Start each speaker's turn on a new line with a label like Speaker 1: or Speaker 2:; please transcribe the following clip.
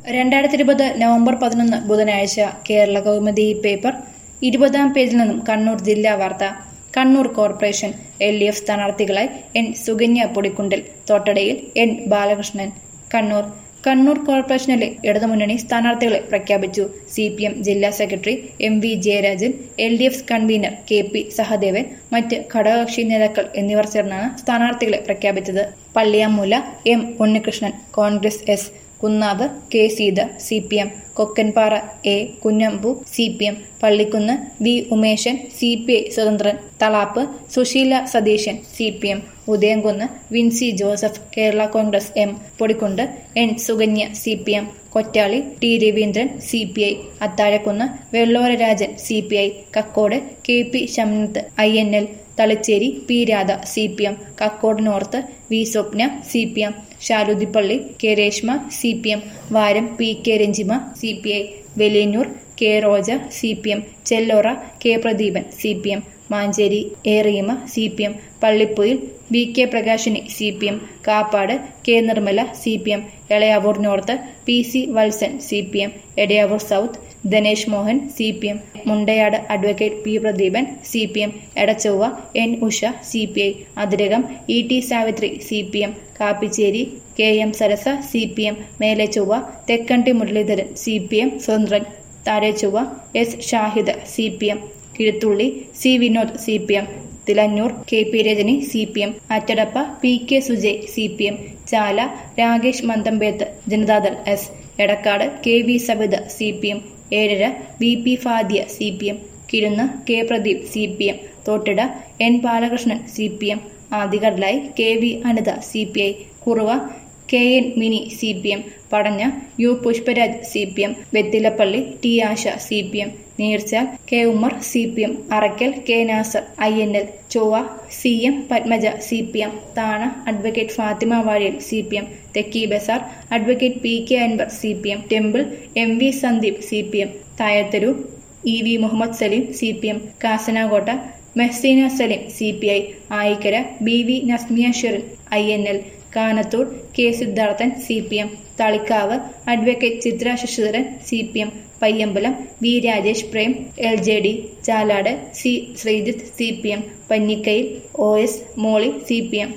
Speaker 1: രണ്ടായിരത്തി ഇരുപത് നവംബർ പതിനൊന്ന് ബുധനാഴ്ച കേരള കൗമുദി പേപ്പർ ഇരുപതാം പേജിൽ നിന്നും കണ്ണൂർ ജില്ലാ വാർത്ത Kannur corporation L D F സ്ഥാനാർത്ഥികളായി എൻ സുകന്യ പൊടിക്കുണ്ടിൽ തോട്ടടയിൽ എൻ ബാലകൃഷ്ണൻ കണ്ണൂർ കണ്ണൂർ കോർപ്പറേഷനിലെ ഇടതുമുന്നണി സ്ഥാനാർത്ഥികളെ പ്രഖ്യാപിച്ചു സി പി എം ജില്ലാ secretary M V Jayarajan L D F convener K P Sahadevan മറ്റ് ഘടകകക്ഷി നേതാക്കൾ എന്നിവർ ചേർന്നാണ് സ്ഥാനാർത്ഥികളെ പ്രഖ്യാപിച്ചത് Palliyamoola M Unnikrishnan Congress S Kunnav K Seetha C P M Kokkanpara A Kunhambu C P M Pallikkunnu V Umesan C P I സ്വതന്ത്രൻ Thalap Susheela Satheesan C P M Udayamkunnu Vincy Joseph Kerala Congress M Podikkundu N Sukanya C P M Kottali T Raveendran C P I Athazhakkunnu Vellora Rajan C P I Kakkod K P Shamnath I N L Thalicheri P Radha C P M Kakkod north V Swapna C P M Shaludippalli K Reshma C P M Varam P K Ranjima C P I Veliyannur K Roja C P M Chellora K Pradeepan C P M Mancheri A Reema C P M Pallipoyil V K Prakashini C P M Kappad K Nirmala C P M Elayavoor north P C Valsan C P M Edayavoor south Dhanesh Mohan C P M Mundayad advocate P Pradeepan C P M Edachovva N Usha C P I Athirakam E T Savithri C P M Kappicheri K M Sarasa C P M Mele Chovva Thekkandi Muraleedharan C P M സ്വതന്ത്രൻ Thazhe Chovva S Shahid C P M Kizhuthully C Vinod C P M Thilannur K P Rajani C P M Attadappa P K Sujay C P M Chala Rakesh Manthampeth Janata Dal S Edakkad K V Sabitha C P M Ezhara B P Fadiya C P M Kirunnu K Pradeep C P M Thottada N Balakrishnan C P M Adikadalayi K V Anitha C P I Kuruva K N mini C P M Padanna U Pushparaj C P M Vethilappalli T Asha C P M Neercha K Umar C P M Arakkal K Nasar I N L Chovva C M Padmaja C P M Thana advocate Fathima Varyal C P M Thekki Bazar advocate P K Anwar C P M temple M V Sandeep C P M Thayatheru E V Muhammed Saleem C P M Kasanakotta Mehzeena Saleem C P I Ayikkara B V Nasmiya Sherin I N L Kanathur K Sidharthan C P M Thalikkavu advocate Chithra Sasidharan C P M Payyambalam V Rajesh Prem L J D Chalad C Sreejith C P M Pannikkayil O S Molly C P M